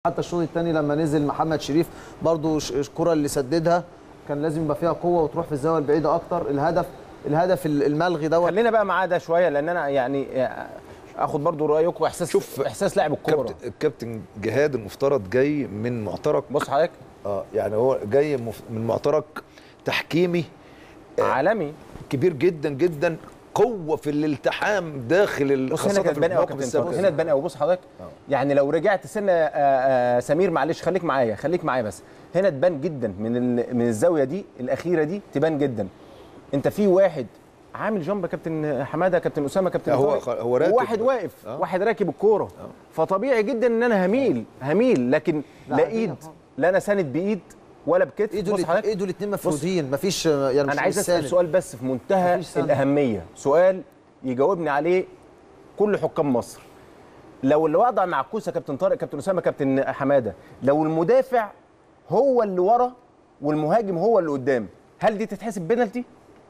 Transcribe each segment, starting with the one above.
حتى الشوط الثاني لما نزل محمد شريف برضو ش- الكره اللي سددها كان لازم يبقى فيها قوه وتروح في الزاويه البعيده اكتر الهدف الهدف الملغي دوت خلينا بقى معاه ده شويه لان انا يعني اخد برضو رايكم احساس شوف، احساس لاعب الكوره كابتن الكابتن جهاد المفترض جاي من معترك بص حضرتك اه يعني هو جاي مف- من معترك تحكيمي عالمي كبير جدا جدا قوه في الالتحام داخل ال- بص هنا خاصه كانت في بان قوي يا المواقف كابتن السابقه طارق، هنا تبان قوي بص حضرتك يعني لو رجعت سنه آه، آه، سمير معلش خليك معايا خليك معايا بس هنا تبان جدا من ال- من الزاويه دي الاخيره دي تبان جدا انت في واحد عامل جنب كابتن حماده كابتن اسامه كابتن هو- طارق، هو راكب. وواحد واقف آه. واحد راكب الكوره فطبيعي جدا ان انا هميل هميل لكن لا، لا عادية ايد طبعا. لا انا ساند بايد ولا بكتف ايده بص الات- حضرتك ايده الاثنين مفرودين مفيش يعني مش انا عايز مش اسال ساند. سؤال بس في منتهى مفيش سند. الاهميه سؤال يجاوبني عليه كل حكام مصر لو الوضع معكوس يا كابتن طارق كابتن اسامه كابتن حماده لو المدافع هو اللي ورا والمهاجم هو اللي قدام هل دي تتحسب بينالتي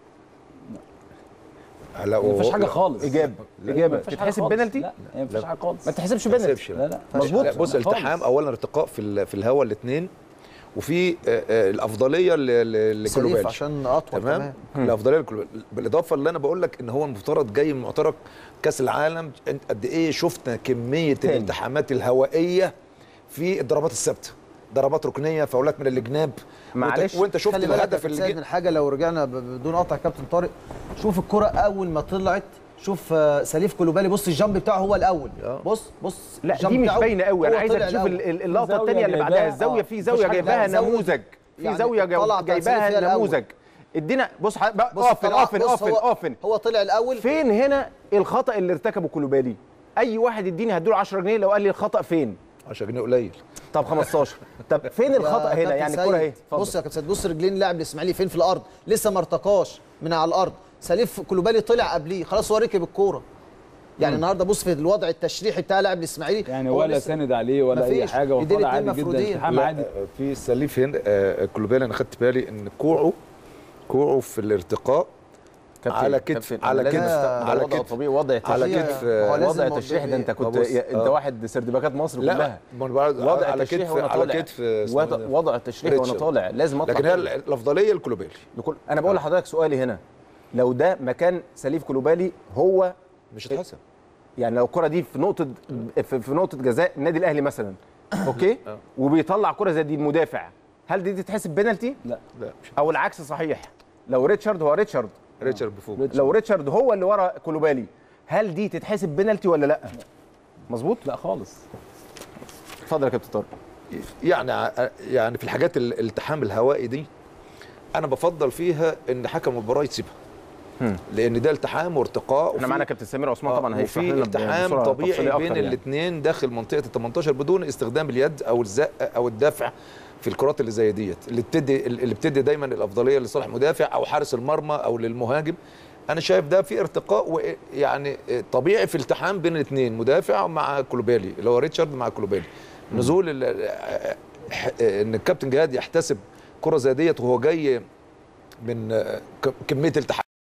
لا ما فيش هو- حاجه خالص اجابه لا، اجابه ما فيش حاجة تتحسب خالص. بينالتي لا ما فيش حاجه خالص ما تتحسبش ما بينالتي تحسبش. لا لا مظبوط. لا بص خالص. التحام اولا ارتقاء في ال- في الهواء الاثنين وفي آه، آه، الافضليه ل- ل- سليف لكلوبالي عشان اطول تمام كمان الافضليه لكلوبالي بالاضافه اللي انا بقول لك ان هو المفترض جاي من معترك كاس العالم انت قد ايه شفنا كميه تاني. الالتحامات الهوائيه في الضربات الثابته ضربات ركنيه فاولات من الجناب معلش، وانت, وانت شفت خلي بالك الهدف يا اللي سيد جه من حاجه لو رجعنا ب- بدون قطع كابتن طارق شوف الكره اول ما طلعت شوف آه، سليف كولوبالي بص الجامب بتاعه هو الاول آه. بص بص لا الجامب دي مش بتاعه باينه قوي انا هو عايزك طلع تشوف الأول. ال- ال- اللقطه زاوية الثانيه اللي بعدها جايباها، الزاويه آه. في مفيش زاويه حاجة، جايباها لا، زاوية- نموذج في يعني زاويه طلع جايب- بتاع جايباها سليف فيها الأول. نموذج ادينا بص ح- بقى بص اقفل طلع- اقفل بص اقفل هو- اقفل هو طلع الاول فين هنا الخطا اللي ارتكبه كولوبالي اي واحد يديني هديله 10 جنيه لو قال لي الخطا فين 10 جنيه قليل طب 15 طب فين الخطا يا هنا كابتن يعني سيد، الكره اهي بص اتفضل يا كابتن سيد بص رجلين لاعب الاسماعيلي فين في الارض لسه ما ارتقاش من على الارض سليف كولوبالي طلع قبليه خلاص هو ركب الكوره يعني النهارده بص في الوضع التشريحي بتاع لاعب الاسماعيلي يعني هو ولا لسه- ساند عليه ولا اي مفيش. حاجه إيدين وطالع الاتنين عادي جدا مفرودين. التحام لا، عادي آه، في السليف هنا آه، كلوبالي انا خدت بالي ان كوعه كوعه في الارتقاء كابتن، على كتف- كابتن، على أنا لازم كتف- أست- على وضع كتف- طبيعي وضع على تشريحي. كتف هو لازم وضع الموضوع تشريحي ده انت إيه؟ كنت بص، انت آه. واحد سردباكات مصر لا كلها ما أنا بقول- وضع على تشريحي كتف وانا على طالع كتف اسمه وضع- ده. وضع تشريحي وانا ريتشارد. طالع لازم اطلع لكن هي طالع. الافضليه لكلوبالي لكل انا بقول لحضرتك سؤالي هنا لو ده مكان سليف كولوبالي هو مش هتحسب يعني لو الكره دي في نقطه في, في نقطه جزاء النادي الاهلي مثلا اوكي وبيطلع كره زي دي المدافع هل دي تتحسب بينالتي لا لا مش او العكس صحيح لو ريتشارد هو ريتشارد ريتشارد بفوق لو ريتشارد هو اللي ورا كولوبالي هل دي تتحسب بينالتي ولا لا مظبوط لا خالص اتفضل يا كابتن طارق يعني ع- يعني في الحاجات ال- الالتحام الهوائي دي انا بفضل فيها ان حكم المباراه يسيبها هم. لان ده التحام وارتقاء احنا وفي- معانا كابتن سمير عثمان آه، طبعا هيشرح وفي لنا التحام بصورة طبيعي تفصيلية بين أكتر يعني. الاثنين داخل منطقه ال 18 بدون استخدام اليد او الزق او الدفع في الكرات اللي زي ديت اللي بتدي اللي بتدي دايما الافضليه لصالح مدافع او حارس المرمى او للمهاجم انا شايف ده في ارتقاء ويعني طبيعي في التحام بين الاثنين مدافع مع كولوبالي اللي هو ريتشارد مع كولوبالي نزول ال- ان الكابتن جهاد يحتسب كره زي ديت وهو جاي من ك- كميه التحام